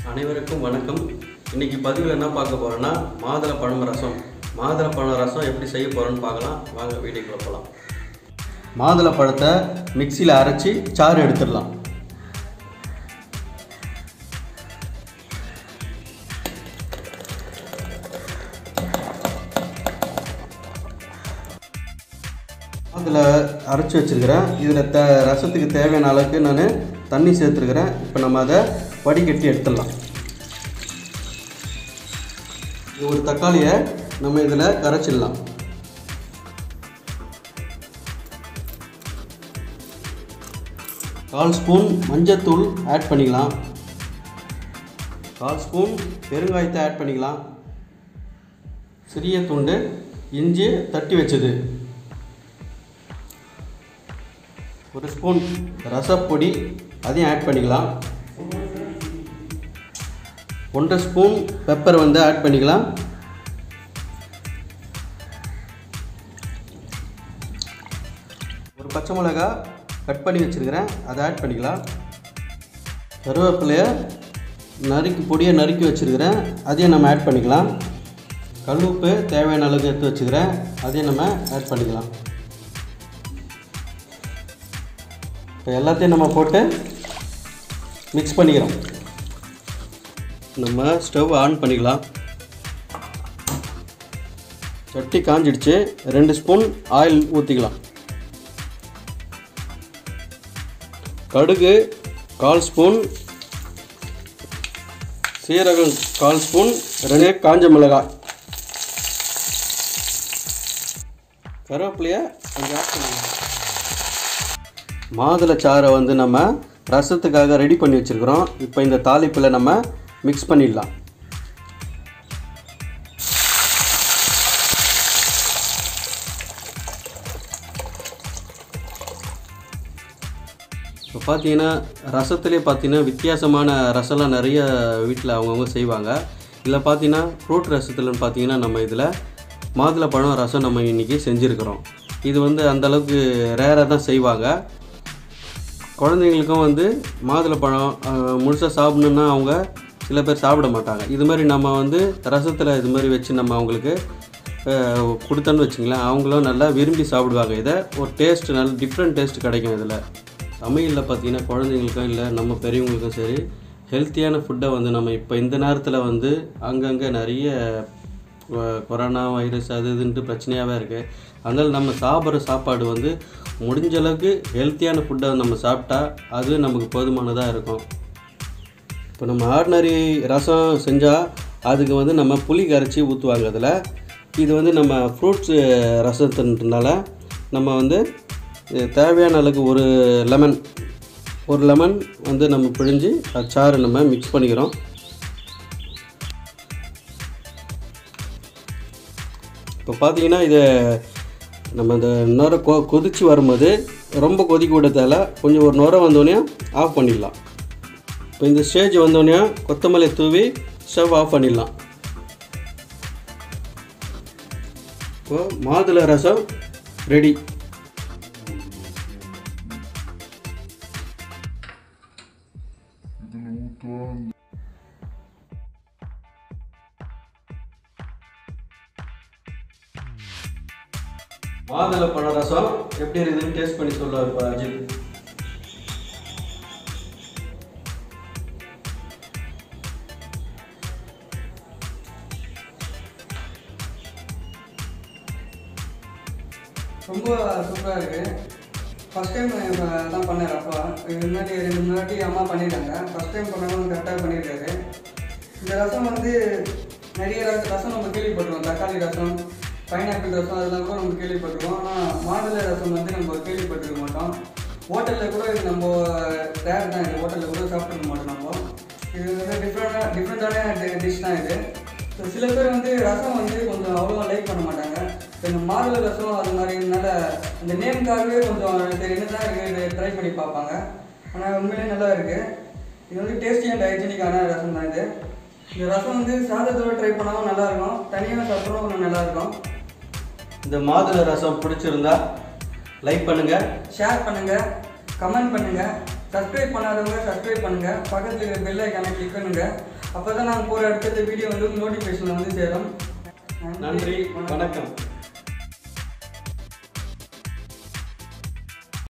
அனைவருக்கும் வணக்கம் இன்னைக்கு பதிவில் என்ன பார்க்க போகிறோன்னா மாதுளை பழம் ரசம் மாதுளை பழம் ரசம் எப்படி செய்ய போகிறோன்னு பார்க்கலாம் வாங்க வீடியோக்குள்ள போகலாம் மாதுளை பழத்தை மிக்சியில் அரைச்சி சாறு எடுத்துடலாம் அதில் அரைச்சி வச்சுருக்கிறேன் இதில் த ரசத்துக்கு தேவையான அளவுக்கு நான் தண்ணி சேர்த்துருக்கிறேன் இப்போ நம்ம அதை வடிகட்டி எடுத்துடலாம் இது ஒரு தக்காளியை நம்ம இதில் கரைச்சிடலாம் கால் ஸ்பூன் மஞ்சத்தூள் ஆட் பண்ணிக்கலாம் கால் ஸ்பூன் பெருங்காயத்தை ஆட் பண்ணிக்கலாம் சிறிய துண்டு இஞ்சி தட்டி வச்சது ஒரு ஸ்பூன் ரசப்பொடி அதையும் ஆட் பண்ணிக்கலாம் ஒன்றரை ஸ்பூன் பெப்பர் வந்து ஆட் பண்ணிக்கலாம் ஒரு பச்சை மிளகா கட் பண்ணி வச்சுருக்கிறேன் அதை ஆட் பண்ணிக்கலாம் கருவேப்பிலையை நறுக்கி பொடியை நறுக்கி வச்சுருக்கிறேன் அதையும் நம்ம ஆட் பண்ணிக்கலாம் கல் உப்பு தேவையான அளவுக்கு எடுத்து வச்சுக்கிறேன் அதையும் நம்ம ஆட் பண்ணிக்கலாம் இப்போ எல்லாத்தையும் நம்ம போட்டு மிக்ஸ் பண்ணிக்கிறோம் நம்ம ஸ்டவ் ஆன் பண்ணிக்கலாம் சட்டி காஞ்சிடுச்சு ரெண்டு ஸ்பூன் ஆயில் ஊற்றிக்கலாம் கடுகு கால் ஸ்பூன் சீரகம் கால் ஸ்பூன் ரெண்டு காஞ்ச மிளகாய் கருவேப்பிலையை கொஞ்சம் ஆட் பண்ணிக்கலாம் மாதுளை சாறை வந்து நம்ம ரசத்துக்காக ரெடி பண்ணி வச்சுருக்கிறோம் இப்போ இந்த தாளிப்பில் நம்ம மிக்ஸ் பண்ணிடலாம் இப்போ பார்த்தீங்கன்னா ரசத்துலேயே பார்த்தீங்கன்னா வித்தியாசமான ரசம்லாம் நிறைய வீட்டில் அவங்கவுங்க செய்வாங்க இதில் பார்த்தீங்கன்னா ஃப்ரூட் ரசத்துலன்னு பார்த்தீங்கன்னா நம்ம இதில் மாதுளை பழம் ரசம் நம்ம இன்றைக்கி செஞ்சுருக்கிறோம் இது வந்து அந்தளவுக்கு ரேராக தான் செய்வாங்க குழந்தைங்களுக்கும் வந்து மாதுளைப்பழம் முழுசாக சாப்பிடணுன்னா அவங்க சில பேர் சாப்பிட மாட்டாங்க இது மாதிரி நம்ம வந்து ரசத்தில் இது மாதிரி வச்சு நம்ம அவங்களுக்கு அஹ், கொடுத்தோன்னு வச்சுங்களேன் அவங்களும் நல்லா விரும்பி சாப்பிடுவாங்க இதை ஒரு டேஸ்ட் நல்ல டிஃப்ரெண்ட் டேஸ்ட் கிடைக்கும் இதில் சமையலில் பார்த்தீங்கன்னா குழந்தைங்களுக்கும் இல்லை நம்ம பெரியவங்களுக்கும் சரி ஹெல்த்தியான ஃபுட்டை வந்து நம்ம இப்போ இந்த நேரத்தில் வந்து அங்கங்கே நிறைய கொ- கொரோனா வைரஸ் அது இதுன்ட்டு பிரச்சனையாகவே இருக்குது அதனால் நம்ம சாப்பிட்ற சாப்பாடு வந்து முடிஞ்ச அளவுக்கு ஹெல்த்தியான ஃபுட்டை நம்ம சாப்பிட்டா அது நமக்கு போதுமானதாக இருக்கும் இப்போ நம்ம ஆர்டினரி ரசம் செஞ்சால் அதுக்கு வந்து நம்ம புளி கரைச்சி ஊற்றுவாங்க அதில் இது வந்து நம்ம ஃப்ரூட்ஸு ரசத்துன்றனால நம்ம வந்து இது தேவையான அளவுக்கு ஒரு லெமன் ஒரு லெமன் வந்து நம்ம பிழிஞ்சு அது சாறு நம்ம மிக்ஸ் பண்ணிக்கிறோம் இப்போ பார்த்தீங்கன்னா இது நம்ம இந்த நுர கொ கொதிச்சு வரும்போது ரொம்ப கொதிக்க விட தேவை கொஞ்சம் ஒரு நுர வந்தோடனே ஆஃப் பண்ணிடலாம் இப்போ இந்த ஸ்டேஜ் வந்தோடனே கொத்தமல்லி தூவி ஸ்டவ் ஆஃப் பண்ணிடலாம் இப்போ மாதுளை ரசம் ரெடி மாதுளை பழ ரசம் எப்படி இருக்குதுன்னு டேஸ்ட் பண்ணி சொல்லுவார் இப்போ அஜித் ரொம்ப சூப்பராக இருக்குது ஃபஸ்ட் டைம் தான் பண்ணேன் ரஃபா இது முன்னாடி ரெண்டு முன்னாடி அம்மா பண்ணியிருக்காங்க ஃபஸ்ட் டைம் பண்ணவங்க கரெக்டாக பண்ணியிருக்காரு இந்த ரசம் வந்து நிறைய ரசம் ரசம் நம்ம கேள்விப்பட்டிருக்கோம் தக்காளி ரசம் பைனாப்பிள் ரசம் அதெல்லாம் கூட நம்ம கேள்விப்பட்டிருக்கோம் ஆனால் மாதுளை ரசம் வந்து நம்ம கேள்விப்பட்டிருக்க மாட்டோம் ஹோட்டலில் கூட இது நம்ம ரேர் தான் இது ஹோட்டலில் கூட சாப்பிட்டுருக்க மாட்டோம் நம்ம இது வந்து டிஃப்ரெண்டாக டிஃப்ரெண்ட்டான டிஷ் தான் இது So, சில பேர் வந்து ரசம் வந்து கொஞ்சம் அவ்வளோவா லைக் பண்ண மாட்டாங்க So, இந்த மாதுளை ரசம் அது மாதிரினால அந்த நேம்காகவே கொஞ்சம் சரி என்ன தான் இருக்குது ட்ரை பண்ணி பார்ப்பாங்க ஆனால் உண்மையிலேயே நல்லா இருக்குது இது வந்து டேஸ்டி அண்ட் ஹைஜீனிக்கான ரசம் தான் இது இந்த ரசம் வந்து சாதத்தோட ட்ரை பண்ணாலும் நல்லா இருக்கும் தனியாக சாப்பிட்றோம் கொஞ்சம் நல்லா இருக்கும் இந்த மாதுளை ரசம் பிடிச்சிருந்தா லைக் பண்ணுங்கள் ஷேர் பண்ணுங்கள் கமெண்ட் பண்ணுங்கள் சப்ஸ்கிரைப் பண்ணாதவங்க சப்ஸ்கிரைப் பண்ணுங்கள் பக்கத்தில் பெல் ஐக்கானை கிளிக் பண்ணுங்கள் அப்போ தான் நாங்கள் போகிற அடுத்தடுத்த வீடியோ வந்து நோட்டிஃபிகேஷன் வந்து சேரும் நன்றி வணக்கம்